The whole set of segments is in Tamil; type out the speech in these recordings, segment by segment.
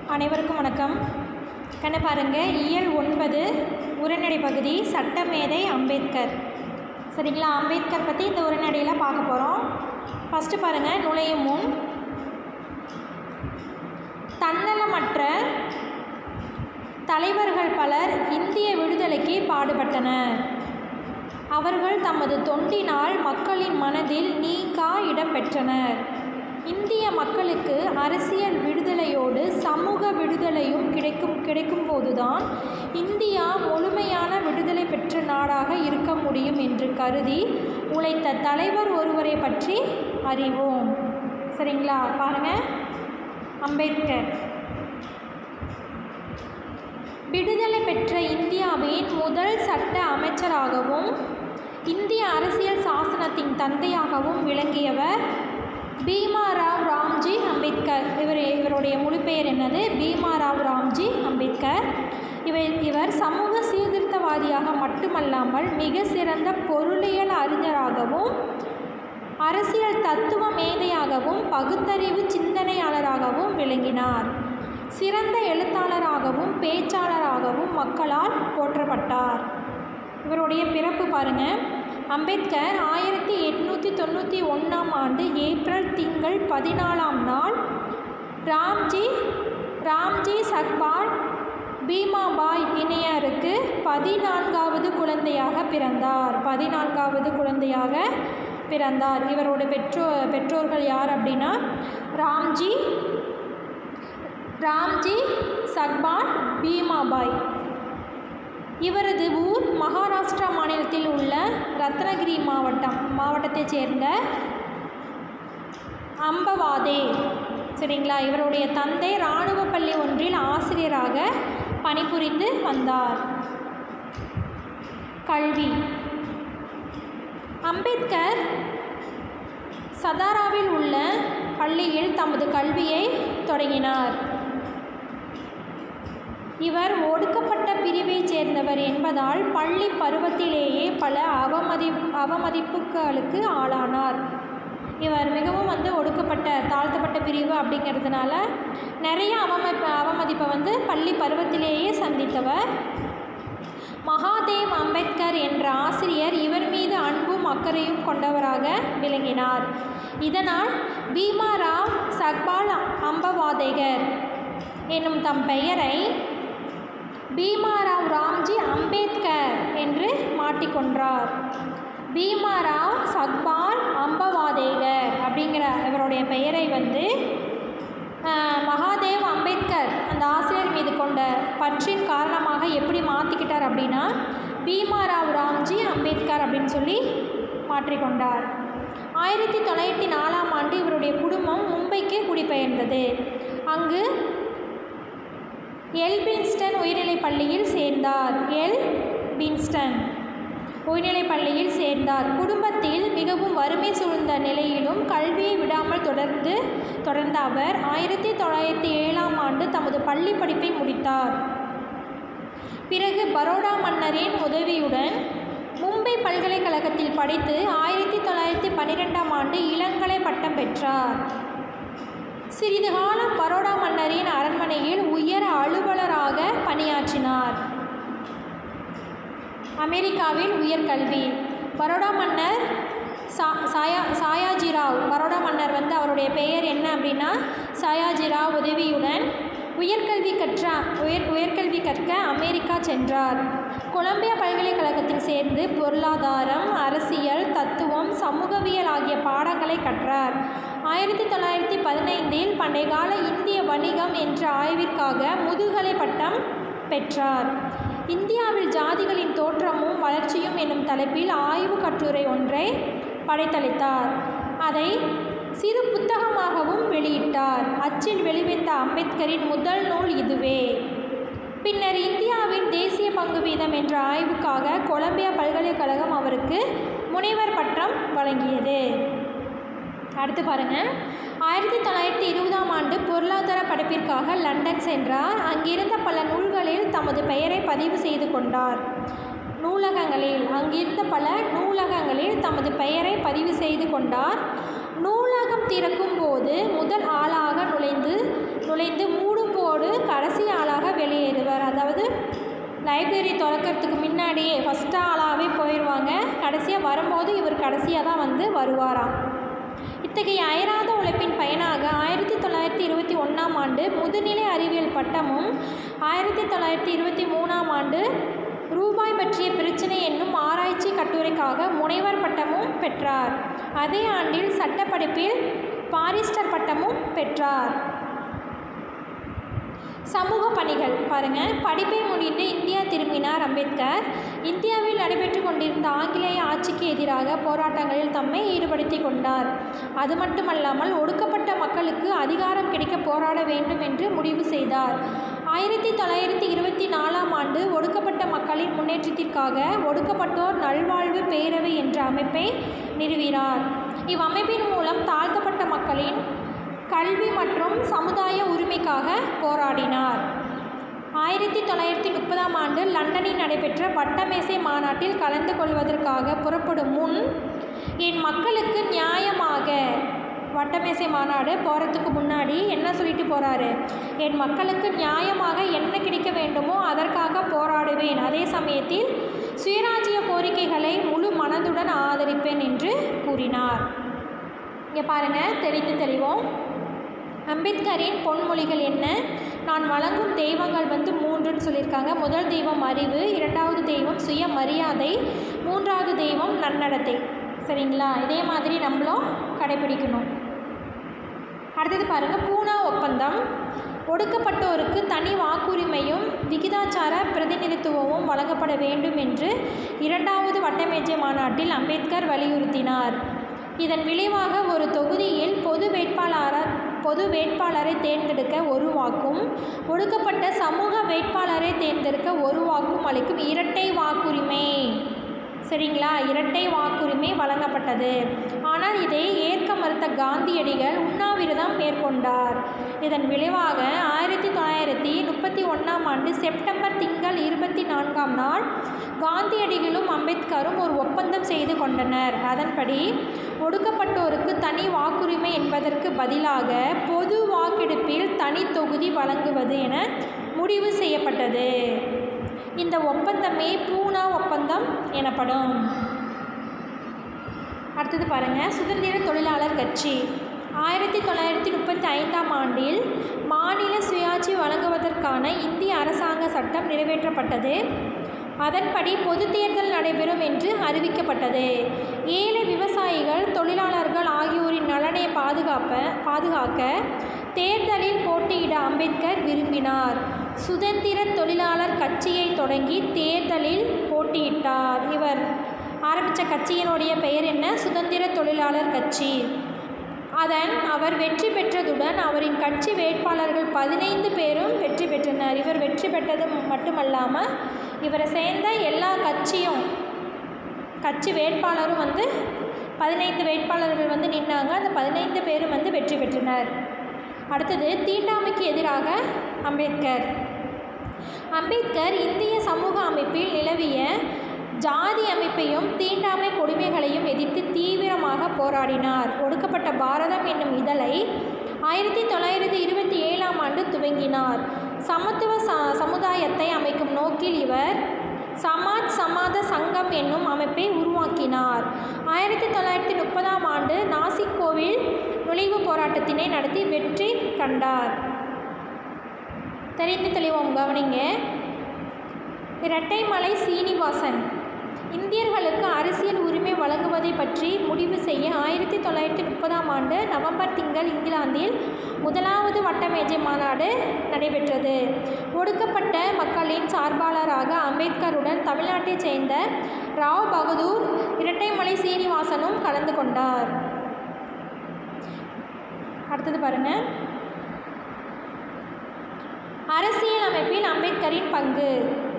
அனைவருக்கும் வணக்கம் கண்ண பாருங்க இயல் ஒன்பது உரைநடை பகுதி சட்டமேதை அம்பேத்கர் சரிங்களா அம்பேத்கர் பற்றி இந்த உரைநடையில் பார்க்க போகிறோம் ஃபஸ்ட்டு பாருங்கள் நுழையும் முன் தன்னலமற்ற தலைவர்கள் பலர் இந்திய விடுதலைக்கு பாடுபட்டனர் அவர்கள் தமது தொண்டினால் மக்களின் மனதில் நீங்கா இடம் பெற்றனர் இந்திய மக்களுக்கு அரசியல் விடுதலையோடு சமூக விடுதலையும் கிடைக்கும் கிடைக்கும் போதுதான் இந்தியா முழுமையான விடுதலை பெற்ற நாடாக இருக்க முடியும் என்று கருதி உழைத்த தலைவர் ஒருவரை பற்றி அறிவோம் சரிங்களா பாருங்கள் அம்பேத்கர் விடுதலை பெற்ற இந்தியாவின் முதல் சட்ட அமைச்சராகவும் இந்திய அரசியல் சாசனத்தின் தந்தையாகவும் விளங்கியவர் பீமாராவ் ராம்ஜி அம்பேத்கர் இவர் இவருடைய முழுப்பெயர் என்னது பீமாராவ் ராம்ஜி அம்பேத்கர் இவர் இவர் சமூக சீர்திருத்தவாதியாக மட்டுமல்லாமல் மிக சிறந்த பொருளியல் அறிஞராகவும் அரசியல் தத்துவ மேதையாகவும் பகுத்தறிவு சிந்தனையாளராகவும் விளங்கினார் சிறந்த எழுத்தாளராகவும் பேச்சாளராகவும் மக்களால் போற்றப்பட்டார் இவருடைய பிறப்பு பாருங்கள் அம்பேத்கர் ஆயிரத்தி எட்நூற்றி தொண்ணூற்றி ஒன்றாம் ஆண்டு ஏப்ரல் திங்கள் பதினாலாம் நாள் ராம்ஜி ராம்ஜி சக்பால் பீமாபாய் இணையருக்கு பதினான்காவது குழந்தையாக பிறந்தார் பதினான்காவது குழந்தையாக பிறந்தார் இவரோட பெற்றோ பெற்றோர்கள் யார் அப்படின்னா ராம்ஜி ராம்ஜி சக்பால் பீமாபாய் இவரது ஊர் மகாராஷ்டிரா மாநிலத்தில் உள்ள ரத்னகிரி மாவட்டம் மாவட்டத்தைச் சேர்ந்த அம்பவாதே சரிங்களா இவருடைய தந்தை இராணுவ பள்ளி ஒன்றில் ஆசிரியராக பணிபுரிந்து வந்தார் கல்வி அம்பேத்கர் சதாராவில் உள்ள பள்ளியில் தமது கல்வியை தொடங்கினார் இவர் ஒடுக்கப்பட்ட பிரிவைச் சேர்ந்தவர் என்பதால் பள்ளி பருவத்திலேயே பல அவமதி அவமதிப்புகளுக்கு ஆளானார் இவர் மிகவும் வந்து ஒடுக்கப்பட்ட தாழ்த்தப்பட்ட பிரிவு அப்படிங்கிறதுனால நிறைய அவம அவமதிப்பை வந்து பள்ளி பருவத்திலேயே சந்தித்தவர் மகாதேவ் அம்பேத்கர் என்ற ஆசிரியர் இவர் மீது அன்பும் அக்கறையும் கொண்டவராக விளங்கினார் இதனால் பீமாராவ் சக்பால் அம்பவாதேகர் என்னும் தம் பெயரை பீமாராவ் ராம்ஜி அம்பேத்கர் என்று மாட்டிக்கொன்றார் பீமாராவ் சக்பால் அம்பவாதேகர் அப்படிங்கிற இவருடைய பெயரை வந்து மகாதேவ் அம்பேத்கர் அந்த ஆசிரியர் மீது கொண்ட பற்றின் காரணமாக எப்படி மாற்றிக்கிட்டார் அப்படின்னா பீமாராவ் ராம்ஜி அம்பேத்கர் அப்படின்னு சொல்லி மாற்றிக்கொண்டார் ஆயிரத்தி தொள்ளாயிரத்தி நாலாம் ஆண்டு இவருடைய குடும்பம் மும்பைக்கு குடிபெயர்ந்தது அங்கு எல் பின்ஸ்டன் உயர்நிலைப் பள்ளியில் சேர்ந்தார் எல் பின்ஸ்டன் உயர்நிலைப் பள்ளியில் சேர்ந்தார் குடும்பத்தில் மிகவும் வறுமை சூழ்ந்த நிலையிலும் கல்வியை விடாமல் தொடர்ந்து தொடர்ந்த அவர் ஆயிரத்தி தொள்ளாயிரத்தி ஏழாம் ஆண்டு தமது பள்ளி படிப்பை முடித்தார் பிறகு பரோடா மன்னரின் உதவியுடன் மும்பை பல்கலைக்கழகத்தில் படித்து ஆயிரத்தி தொள்ளாயிரத்தி பன்னிரெண்டாம் ஆண்டு இளங்கலை பட்டம் பெற்றார் சிறிது காலம் பரோடா மன்னரின் அரண்மனையில் உயர் அலுவலராக பணியாற்றினார் அமெரிக்காவில் உயர்கல்வி பரோடா மன்னர் சா சாயா சாயாஜிராவ் பரோடா மன்னர் வந்து அவருடைய பெயர் என்ன அப்படின்னா சாயாஜிராவ் உதவியுடன் உயர்கல்வி கற்ற உயர் உயர்கல்வி கற்க அமெரிக்கா சென்றார் கொலம்பியா பல்கலைக்கழகத்தில் சேர்ந்து பொருளாதாரம் அரசியல் தத்துவம் சமூகவியல் ஆகிய பாடங்களை கற்றார் ஆயிரத்தி தொள்ளாயிரத்தி பதினைந்தில் பண்டைய கால இந்திய வணிகம் என்ற ஆய்விற்காக முதுகலை பட்டம் பெற்றார் இந்தியாவில் ஜாதிகளின் தோற்றமும் வளர்ச்சியும் என்னும் தலைப்பில் ஆய்வு கட்டுரை ஒன்றை படைத்தளித்தார் அதை சிறு புத்தகமாகவும் வெளியிட்டார் அச்சில் வெளிவந்த அம்பேத்கரின் முதல் நூல் இதுவே பின்னர் இந்தியாவின் தேசிய பங்கு வீதம் என்ற ஆய்வுக்காக கொலம்பியா பல்கலைக்கழகம் அவருக்கு முனைவர் பட்டம் வழங்கியது அடுத்து பாருங்கள் ஆயிரத்தி தொள்ளாயிரத்தி இருபதாம் ஆண்டு பொருளாதார படிப்பிற்காக லண்டன் சென்றார் அங்கிருந்த பல நூல்களில் தமது பெயரை பதிவு செய்து கொண்டார் நூலகங்களில் அங்கிருந்த பல நூலகங்களில் தமது பெயரை பதிவு செய்து கொண்டார் நூலகம் திறக்கும் போது முதல் ஆளாக நுழைந்து நுழைந்து மூடும் போது அதாவது லைப்ரரி திறக்கறதுக்கு முன்னாடியே ஃபஸ்ட் ஆளாகவே போயிடுவாங்க கடைசியாக வரும்போது இவர் கடைசியாக தான் வந்து வருவாராம் இத்தகைய அயராத உழைப்பின் பயனாக ஆயிரத்தி தொள்ளாயிரத்தி இருபத்தி ஒன்றாம் ஆண்டு முதுநிலை அறிவியல் பட்டமும் ஆயிரத்தி தொள்ளாயிரத்தி இருபத்தி மூணாம் ஆண்டு ரூபாய் பற்றிய பிரச்சனை என்னும் ஆராய்ச்சி கட்டுரைக்காக முனைவர் பட்டமும் பெற்றார் அதே ஆண்டில் சட்டப்படிப்பில் பாரிஸ்டர் பட்டமும் பெற்றார் சமூக பணிகள் பாருங்கள் படிப்பை முடிந்து இந்தியா திரும்பினார் அம்பேத்கர் இந்தியாவில் நடைபெற்று கொண்டிருந்த ஆங்கிலேய ஆட்சிக்கு எதிராக போராட்டங்களில் தம்மை ஈடுபடுத்தி கொண்டார் அது மட்டுமல்லாமல் ஒடுக்கப்பட்ட மக்களுக்கு அதிகாரம் கிடைக்க போராட வேண்டும் என்று முடிவு செய்தார் ஆயிரத்தி தொள்ளாயிரத்தி இருபத்தி நாலாம் ஆண்டு ஒடுக்கப்பட்ட மக்களின் முன்னேற்றத்திற்காக ஒடுக்கப்பட்டோர் நல்வாழ்வு பேரவை என்ற அமைப்பை நிறுவினார் இவ்வமைப்பின் மூலம் தாழ்த்தப்பட்ட மக்களின் கல்வி மற்றும் சமுதாய உரிமைக்காக போராடினார் ஆயிரத்தி தொள்ளாயிரத்தி முப்பதாம் ஆண்டு லண்டனில் நடைபெற்ற வட்டமேசை மாநாட்டில் கலந்து கொள்வதற்காக புறப்படும் முன் என் மக்களுக்கு நியாயமாக வட்டமேசை மாநாடு போகிறதுக்கு முன்னாடி என்ன சொல்லிட்டு போகிறாரு என் மக்களுக்கு நியாயமாக என்ன கிடைக்க வேண்டுமோ அதற்காக போராடுவேன் அதே சமயத்தில் சுயராஜ்ய கோரிக்கைகளை முழு மனதுடன் ஆதரிப்பேன் என்று கூறினார் இங்கே பாருங்கள் தெளிந்து தெளிவோம் அம்பேத்கரின் பொன்மொழிகள் என்ன நான் வழங்கும் தெய்வங்கள் வந்து மூன்றுன்னு சொல்லியிருக்காங்க முதல் தெய்வம் அறிவு இரண்டாவது தெய்வம் சுயமரியாதை மூன்றாவது தெய்வம் நன்னடத்தை சரிங்களா இதே மாதிரி நம்மளும் கடைபிடிக்கணும் அடுத்தது பாருங்கள் பூனா ஒப்பந்தம் ஒடுக்கப்பட்டோருக்கு தனி வாக்குரிமையும் விகிதாச்சார பிரதிநிதித்துவமும் வழங்கப்பட வேண்டும் என்று இரண்டாவது வட்டமேஜை மாநாட்டில் அம்பேத்கர் வலியுறுத்தினார் இதன் விளைவாக ஒரு தொகுதியில் பொது வேட்பாளர பொது வேட்பாளரை தேர்ந்தெடுக்க ஒரு வாக்கும் ஒடுக்கப்பட்ட சமூக வேட்பாளரை தேர்ந்தெடுக்க ஒரு வாக்கும் அளிக்கும் இரட்டை வாக்குரிமை சரிங்களா இரட்டை வாக்குரிமை வழங்கப்பட்டது ஆனால் இதை ஏற்க மறுத்த காந்தியடிகள் உண்ணாவிரதம் மேற்கொண்டார் இதன் விளைவாக ஆயிரத்தி தொள்ளாயிரத்தி முப்பத்தி ஒன்றாம் ஆண்டு செப்டம்பர் திங்கள் இருபத்தி நான்காம் நாள் காந்தியடிகளும் அம்பேத்கரும் ஒரு ஒப்பந்தம் செய்து கொண்டனர் அதன்படி ஒடுக்கப்பட்டோருக்கு தனி வாக்குரிமை என்பதற்கு பதிலாக பொது வாக்கெடுப்பில் தனி தொகுதி வழங்குவது என முடிவு செய்யப்பட்டது இந்த ஒப்பந்தமே பூனா ஒப்பந்தம் எனப்படும் அடுத்தது பாருங்கள் சுதந்திர தொழிலாளர் கட்சி ஆயிரத்தி தொள்ளாயிரத்தி முப்பத்தி ஐந்தாம் ஆண்டில் மாநில சுயாட்சி வழங்குவதற்கான இந்திய அரசாங்க சட்டம் நிறைவேற்றப்பட்டது அதன்படி பொது தேர்தல் நடைபெறும் என்று அறிவிக்கப்பட்டது ஏழை விவசாயிகள் தொழிலாளர்கள் ஆகியோரின் நலனை பாதுகாப்ப பாதுகாக்க தேர்தலில் போட்டியிட அம்பேத்கர் விரும்பினார் சுதந்திர தொழிலாளர் கட்சியை தொடங்கி தேர்தலில் போட்டியிட்டார் இவர் ஆரம்பித்த கட்சியினுடைய பெயர் என்ன சுதந்திர தொழிலாளர் கட்சி அதன் அவர் வெற்றி பெற்றதுடன் அவரின் கட்சி வேட்பாளர்கள் பதினைந்து பேரும் வெற்றி பெற்றனர் இவர் வெற்றி பெற்றது மட்டுமல்லாமல் இவரை சேர்ந்த எல்லா கட்சியும் கட்சி வேட்பாளரும் வந்து பதினைந்து வேட்பாளர்கள் வந்து நின்னாங்க அந்த பதினைந்து பேரும் வந்து வெற்றி பெற்றனர் அடுத்தது தீண்டாமைக்கு எதிராக அம்பேத்கர் அம்பேத்கர் இந்திய சமூக அமைப்பில் நிலவிய ஜாதி அமைப்பையும் தீண்டாமை கொடுமைகளையும் எதிர்த்து தீவிரமாக போராடினார் ஒடுக்கப்பட்ட பாரதம் என்னும் இதழை ஆயிரத்தி தொள்ளாயிரத்தி இருபத்தி ஏழாம் ஆண்டு துவங்கினார் சமத்துவ ச சமுதாயத்தை அமைக்கும் நோக்கில் இவர் சமாஜ் சமாத சங்கம் என்னும் அமைப்பை உருவாக்கினார் ஆயிரத்தி தொள்ளாயிரத்தி முப்பதாம் ஆண்டு நாசிக் கோவில் நுழைவுப் போராட்டத்தினை நடத்தி வெற்றி கண்டார் தெரிந்து தெளிவோம் கவனிங்க இரட்டைமலை சீனிவாசன் இந்தியர்களுக்கு அரசியல் உரிமை வழங்குவதை பற்றி முடிவு செய்ய ஆயிரத்தி தொள்ளாயிரத்தி முப்பதாம் ஆண்டு நவம்பர் திங்கள் இங்கிலாந்தில் முதலாவது வட்டமேஜை மாநாடு நடைபெற்றது ஒடுக்கப்பட்ட மக்களின் சார்பாளராக அம்பேத்கருடன் தமிழ்நாட்டைச் சேர்ந்த ராவ் பகதூர் இரட்டைமலை சீனிவாசனும் கலந்து கொண்டார் அடுத்தது பாருங்கள் அரசியல் அமைப்பில் அம்பேத்கரின் பங்கு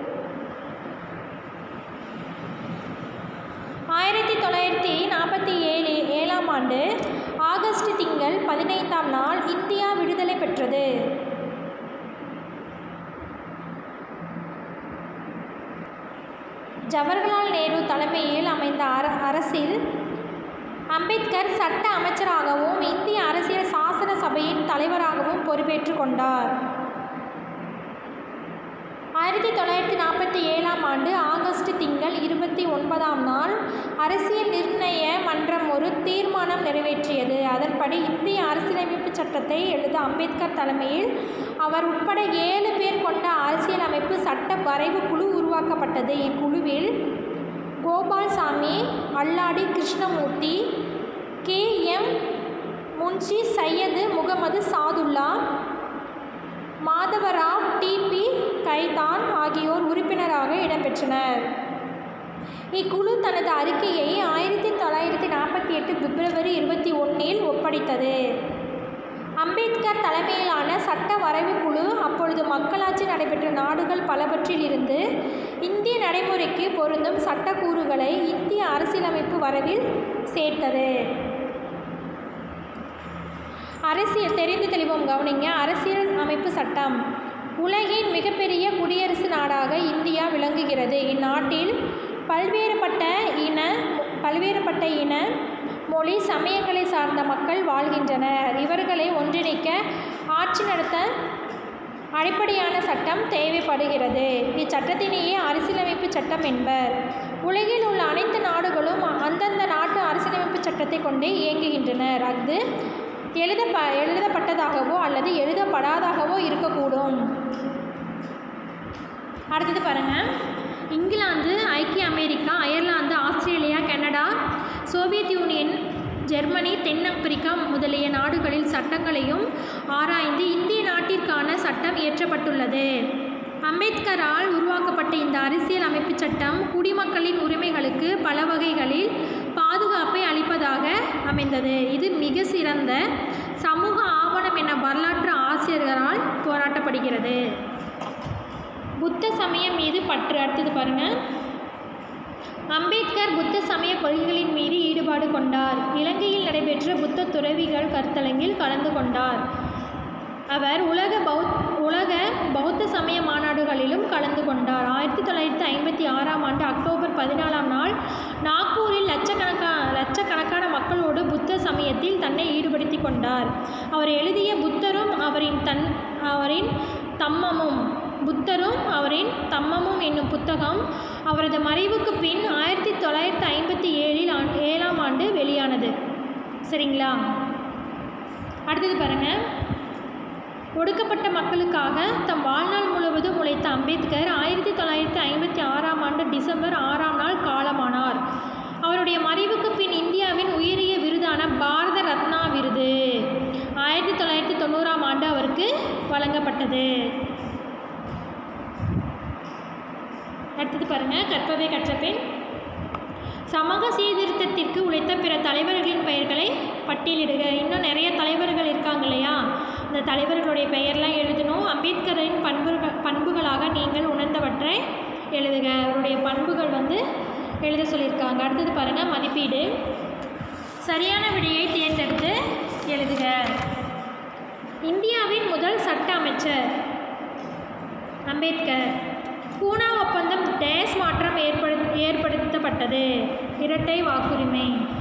ஆயிரத்தி தொள்ளாயிரத்தி நாற்பத்தி ஏழு ஏழாம் ஆண்டு ஆகஸ்ட் திங்கள் பதினைந்தாம் நாள் இந்தியா விடுதலை பெற்றது ஜவஹர்லால் நேரு தலைமையில் அமைந்த அர அரசில் அம்பேத்கர் சட்ட அமைச்சராகவும் இந்திய அரசியல் சாசன சபையின் தலைவராகவும் பொறுப்பேற்று கொண்டார் ஆயிரத்தி தொள்ளாயிரத்தி நாற்பத்தி ஏழாம் ஆண்டு ஆகஸ்ட் திங்கள் இருபத்தி ஒன்பதாம் நாள் அரசியல் நிர்ணய மன்றம் ஒரு தீர்மானம் நிறைவேற்றியது அதன்படி இந்திய அரசியலமைப்பு சட்டத்தை எழுத அம்பேத்கர் தலைமையில் அவர் உட்பட ஏழு பேர் கொண்ட அரசியலமைப்பு சட்ட வரைவு குழு உருவாக்கப்பட்டது இக்குழுவில் Gopalaswami Alladi Krishnamurthy K M Munshi Syed Mohammad Saadulla Madhavrao DP Khaitan ஆகியோர் உறுப்பினராக இடம்பெற்றனர் இக்குழு தனது அறிக்கையை ஆயிரத்தி தொள்ளாயிரத்தி நாற்பத்தி எட்டு பிப்ரவரி இருபத்தி ஒன்றில் ஒப்படைத்தது அம்பேத்கர் தலைமையிலான சட்ட வரைவு குழு அப்பொழுது மக்களாட்சி நடைபெற்ற நாடுகள் பலவற்றிலிருந்து இந்திய நடைமுறைக்கு பொருந்தும் சட்டக்கூறுகளை இந்திய அரசியலமைப்பு வரவில் சேர்த்தது அரசியல் தெரிந்து தெளிவோம் கவனிங்க அரசியல் அமைப்பு சட்டம் உலகின் மிகப்பெரிய குடியரசு நாடாக இந்தியா விளங்குகிறது இந்நாட்டில் பல்வேறுபட்ட இன பல்வேறுபட்ட இன மொழி சமயங்களை சார்ந்த மக்கள் வாழ்கின்றனர் இவர்களை ஒன்றிணைக்க ஆட்சி நடத்த அடிப்படையான சட்டம் தேவைப்படுகிறது இச்சட்டத்தினையே அரசியலமைப்பு சட்டம் என்பர் உலகில் உள்ள அனைத்து நாடுகளும் அந்தந்த நாட்டு அரசியலமைப்பு சட்டத்தை கொண்டே இயங்குகின்றனர் அது எழுதப்ப எழுதப்பட்டதாகவோ அல்லது எழுதப்படாதாகவோ இருக்கக்கூடும் அடுத்தது பாருங்கள் இங்கிலாந்து ஐக்கிய America Ireland Australia Canada Soviet Union Germany தென்னாப்பிரிக்கா முதலிய நாடுகளில் சட்டங்களையும் ஆராய்ந்து இந்திய நாட்டிற்கான சட்டம் இயற்றப்பட்டுள்ளது அம்பேத்கரால் உருவாக்கப்பட்ட இந்த அரசியல் அமைப்பு சட்டம் குடிமக்களின் உரிமைகளுக்கு பல வகைகளில் பாதுகாப்பை அளிப்பதாக அமைந்தது இது மிக சிறந்த சமூக ஆவணம் என வரலாற்று ஆசிரியர்களால் போராட்டப்படுகிறது புத்த சமயம் மீது பற்று அடுத்தது பாருங்கள் அம்பேத்கர் புத்த சமய கொள்கைகளின் மீது ஈடுபாடு கொண்டார் இலங்கையில் நடைபெற்ற புத்த துறவிகள் கருத்தரங்கில் கலந்து கொண்டார் அவர் உலக பௌத் உலக பௌத்த சமய மாநாடுகளிலும் கலந்து கொண்டார் ஆயிரத்தி தொள்ளாயிரத்தி ஐம்பத்தி ஆறாம் ஆண்டு அக்டோபர் பதினாலாம் நாள் நாக்பூரில் லட்சக்கணக்கா லட்சக்கணக்கான மக்களோடு புத்த சமயத்தில் தன்னை ஈடுபடுத்தி கொண்டார் அவர் எழுதிய புத்தரும் அவரின் தன் அவரின் தம்மமும் புத்தரும் அவரின் தம்மமும் என்னும் புத்தகம் அவரது மறைவுக்கு பின் ஆயிரத்தி தொள்ளாயிரத்தி ஐம்பத்தி ஏழில் ஆண் ஏழாம் ஆண்டு வெளியானது சரிங்களா அடுத்தது பாருங்கள் ஒடுக்கப்பட்ட மக்களுக்காக தம் வாழ்நாள் முழுவதும் உழைத்த அம்பேத்கர் ஆயிரத்தி தொள்ளாயிரத்தி ஐம்பத்தி ஆறாம் ஆண்டு டிசம்பர் ஆறாம் நாள் காலமானார் அவருடைய மறைவுக்கு பின் இந்தியாவின் உயரிய விருதான பாரத ரத்னா விருது ஆயிரத்தி தொள்ளாயிரத்தி தொண்ணூறாம் ஆண்டு அவருக்கு வழங்கப்பட்டது அடுத்தது பாருங்கள் கற்பவை கற்ற பெண் சமூக சீர்திருத்தத்திற்கு உழைத்த பிற தலைவர்களின் பெயர்களை பட்டியலிடுக இன்னும் நிறைய தலைவர்கள் இருக்காங்க இல்லையா அந்த தலைவர்களுடைய பெயர்லாம் எழுதணும் அம்பேத்கரின் பண்புகள் பண்புகளாக நீங்கள் உணர்ந்தவற்றை எழுதுக அவருடைய பண்புகள் வந்து எழுத சொல்லியிருக்காங்க அடுத்தது பாருங்கள் மதிப்பீடு சரியான விடையை தேர்ந்தெடுத்து எழுதுக இந்தியாவின் முதல் சட்ட அமைச்சர் அம்பேத்கர் பூனா ஒப்பந்தம் டேஸ் மாற்றம் ஏற்படு ஏற்படுத்தப்பட்டது இரட்டை வாக்குரிமை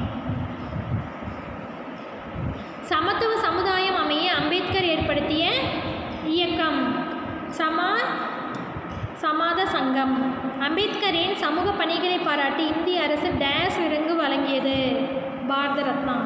சமத்துவ சமுதாயம் அமைய அம்பேத்கர் ஏற்படுத்திய இயக்கம் சமா சமாத சங்கம் அம்பேத்கரின் சமூக பணிகளை பாராட்டி இந்திய அரசு டேஸ் விருங்கு வழங்கியது பாரத ரத்னா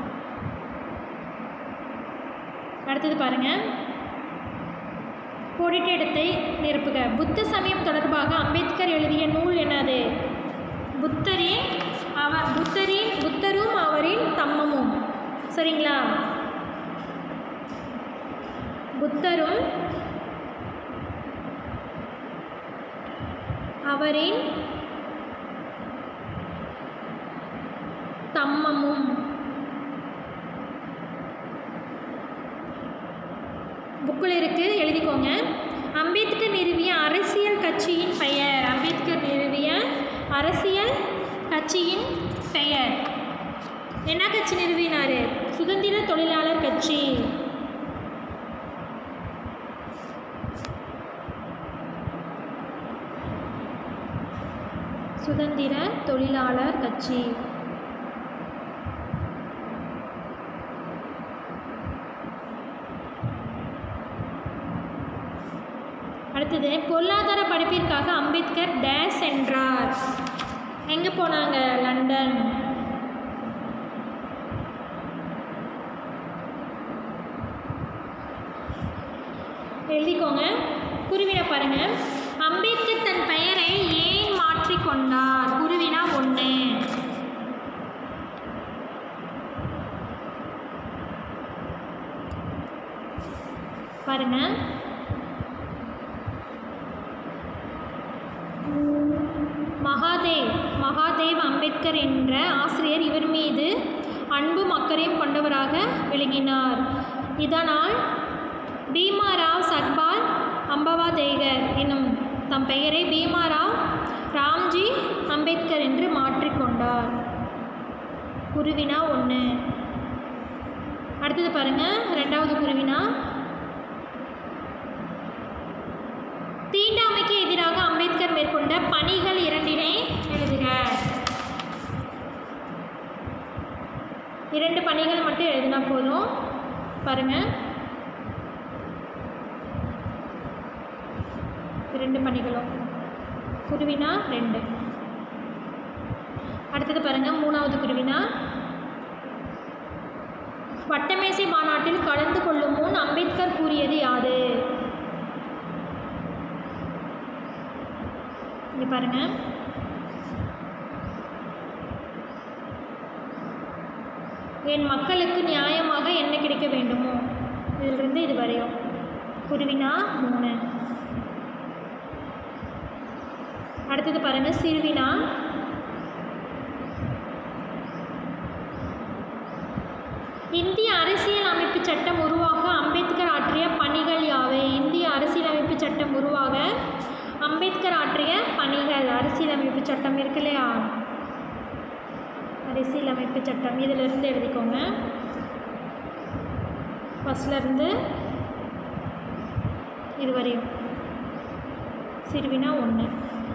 அடுத்தது பாருங்கள் கோடிட்ட இடத்தை நிரப்புக புத்த சமயம் தொடர்பாக அம்பேத்கர் எழுதிய நூல் என்னது புத்தரின் அவ புத்தரின் புத்தரும் அவரின் தம்மமும் சரிங்களா புத்தரும் அவரின் தம்மமும் புக்கில் இருக்குது எழுதிக்கோங்க அம்பேத்கர் நிறுவிய அரசியல் கட்சியின் பெயர் அம்பேத்கர் நிறுவிய அரசியல் கட்சியின் பெயர் என்ன கட்சி நிறுவினார் சுதந்திர தொழிலாளர் கட்சி சுதந்திர தொழிலாளர் கட்சி அடுத்தது பொருளாதார படிப்பிற்காக அம்பேத்கர் டேஸ் சென்றார் எங்கே போனாங்க லண்டன் எழுதிக்கோங்க குருவினை பாருங்க அம்பேத்கர் தன் பெயரை ஏன் மாற்றிக்கொண்டார் குருவினா ஒன்று பாருங்க மகாதேவ் மகாதேவ் அம்பேத்கர் என்ற ஆசிரியர் இவர் மீது அன்பும் அக்கறையும் கொண்டவராக விளங்கினார் இதனால் பீமாராவ் சக்பால் அம்பவாதேகர் என்னும் தம் பெயரை பீமாராவ் ராம்ஜி அம்பேத்கர் என்று மாற்றிக்கொண்டார் குருவினா ஒன்று அடுத்தது பாருங்க ரெண்டாவது குருவினா தீண்டாமைக்கு எதிராக அம்பேத்கர் மேற்கொண்ட பணிகள் இரண்டினை எழுதுக இரண்டு பணிகள் மட்டும் எழுதினா போதும் பாருங்க இரண்டு பணிகளும் குருவினா ரெண்டு அடுத்தது பாருங்க மூணாவது குருவினா வட்டமேசை மாநாட்டில் கலந்து கொள்ளும் முன் அம்பேத்கர் கூறியது யாது இங்கே பாருங்க என் மக்களுக்கு நியாயமாக என்ன கிடைக்க வேண்டுமோ இதிலிருந்து இது வரையும் குருவினா மூணு அடுத்தது பாருங்க சிறுவினா இந்திய அரசியல் அமைப்பு சட்டம் உருவாக அம்பேத்கர் ஆற்றிய பணிகள் யாவை இந்திய அரசியலமைப்பு சட்டம் உருவாக அம்பேத்கர் ஆற்றிய பணிகள் அரசியலமைப்பு சட்டம் இருக்கு இல்லையா அரசியலமைப்பு சட்டம் இதிலிருந்து எழுதிக்கோங்க ஃபஸ்ட்லேருந்து இது வரையும் சிறுவினா ஒன்று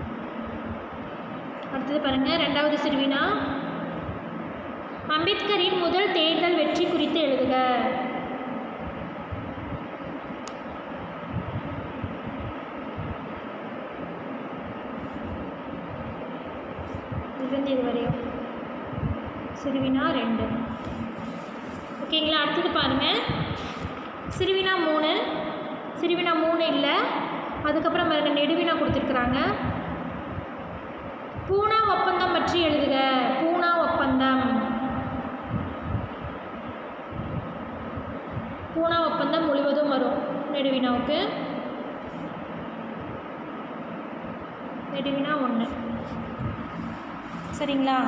அடுத்தது பாருங்கள் ரெண்டாவது சிறுவினா அம்பேத்கரின் முதல் தேர்தல் வெற்றி குறித்து எழுதுக இதுலேருந்து இது வரையும் சிறுவினா ரெண்டு ஓகேங்களா அடுத்தது பாருங்கள் சிறுவினா மூணு சிறுவினா மூணு இல்லை அதுக்கப்புறம் பாருங்க நெடுவினா கொடுத்துருக்குறாங்க பூனா ஒப்பந்தம் பற்றி எழுதுக பூனா ஒப்பந்தம் பூனா ஒப்பந்தம் முழுவதும் வரும் நெடுவினாவுக்கு நெடுவினா ஒன்று சரிங்களா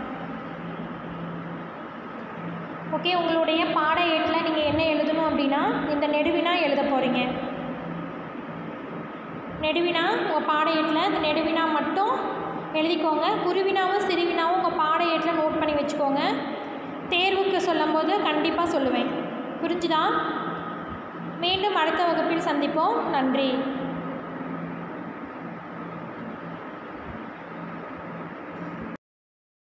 ஓகே உங்களுடைய பாட ஏட்டில் நீங்கள் என்ன எழுதணும் அப்படின்னா இந்த நெடுவினா எழுத போகிறீங்க நெடுவினா உங்கள் பாட ஏட்டில் இந்த நெடுவினா மட்டும் எழுதிக்கோங்க குருவினாவும் சிறுவினாவும் உங்கள் பாட ஏட்டில் நோட் பண்ணி வச்சுக்கோங்க தேர்வுக்கு சொல்லும்போது கண்டிப்பாக சொல்லுவேன் புரிஞ்சுதா மீண்டும் அடுத்த வகுப்பில் சந்திப்போம் நன்றி